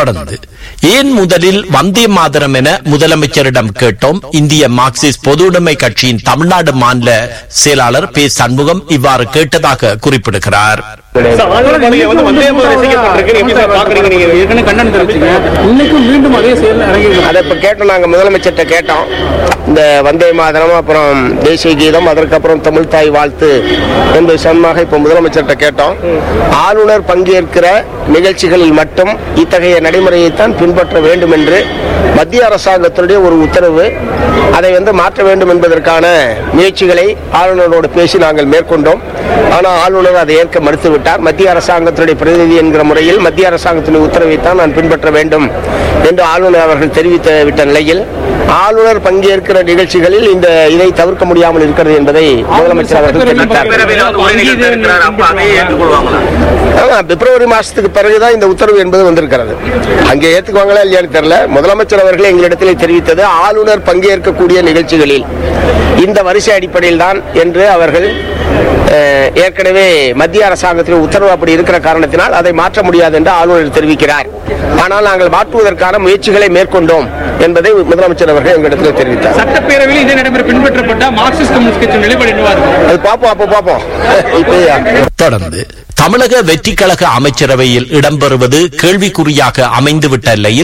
தொடர்ந்து ஏன் முதலில் வந்தே மாதரம் என முதலமைச்சரிடம் கேட்டோம் இந்திய மார்க்சிஸ்ட் பொதுவுடைமை கட்சியின் தமிழ்நாடு மாநில செயலாளர் பே சண்முகம் இவ்வாறு கேட்டதாக குறிப்பிடுகிறார் நீங்க வந்து வந்தே மாதரம் இசைக்கப்பட்டிருக்கு எப்படி சார் பாக்குறீங்க நீங்க ஏற்கனவே கண்டனம் தெரிவிச்சீங்க இன்னைக்கும் மீண்டும் அதே செயல் இறங்கியிருக்காங்க அதை இப்போ கேட்டோம் நாங்கள் முதலமைச்சர்கிட்ட கேட்டோம் இந்த வந்தே மாதரம் அப்புறம் தேசிய கீதம் அதற்கப்புறம் தமிழ் தாய் வாழ்த்து என்பது சமமாக இப்போ முதலமைச்சர்கிட்ட கேட்டோம் ஆளுநர் பங்கேற்கிற நிகழ்ச்சிகளில் மட்டும் இத்தகைய நடைமுறையைத்தான் பின்பற்ற வேண்டும் என்று மத்திய அரசாங்கத்தினுடைய ஒரு உத்தரவு அதை வந்து மாற்ற வேண்டும் என்பதற்கான முயற்சிகளை ஆளுநரோடு பேசி நாங்கள் மேற்கொண்டோம் ஆனால் ஆளுநர் அதை ஏற்க மறுத்துவிட்டார் மத்திய அரசாங்கத்தினுடைய பிரதிநிதி என்கிற முறையில் மத்திய அரசாங்கத்தினுடைய உத்தரவைத்தான் நான் பின்பற்ற வேண்டும் என்று ஆளுநர் அவர்கள் தெரிவித்து விட்ட நிலையில் ஆளுநர் பங்கேற்கிற நிகழ்ச்சிகளில் இந்த இதை தவிர்க்க முடியாமல் இருக்கிறது என்பதை முதலமைச்சர் அவர்கள் தெரிவித்தார் ஆமா, பிப்ரவரி மாசத்துக்கு பிறகுதான் இந்த உத்தரவு என்பது வந்திருக்கிறது அங்கே ஏத்துக்குவாங்களா இல்லையான்னு தெரியல முதலமைச்சர் அவர்கள் எங்களிடத்தில் தெரிவித்தது ஆளுநர் பங்கேற்கக்கூடிய நிகழ்ச்சிகளில் இந்த வரிசை அடிப்படையில் தான் என்று அவர்கள் அஹ், ஏற்கனவே மத்திய அரசாங்கத்தின் உத்தரவு அப்படி இருக்கிற காரணத்தினால் அதை மாற்ற முடியாது என்று ஆளுநர் தெரிவிக்கிறார் ஆனால் நாங்கள் மாற்றுவதற்கான முயற்சிகளை மேற்கொண்டோம் என்பதை முதலமைச்சர் அவர்கள் எங்களிடத்தில் தெரிவித்தார் சட்டப்பேரவையில் இதே நடைமுறை பின்பற்றப்பட்ட மார்க்சிஸ்ட் கம்யூனிஸ்ட் கட்சி நிலைப்பாடு என்னவா இருக்கும் அது பார்ப்போம் அப்போ பார்ப்போம் இப்போயா தொடர்ந்து தமிழக வெற்றிக் கழக அமைச்சரவையில் இடம்பெறுவது கேள்விக்குறியாக அமைந்துவிட்ட நிலையில்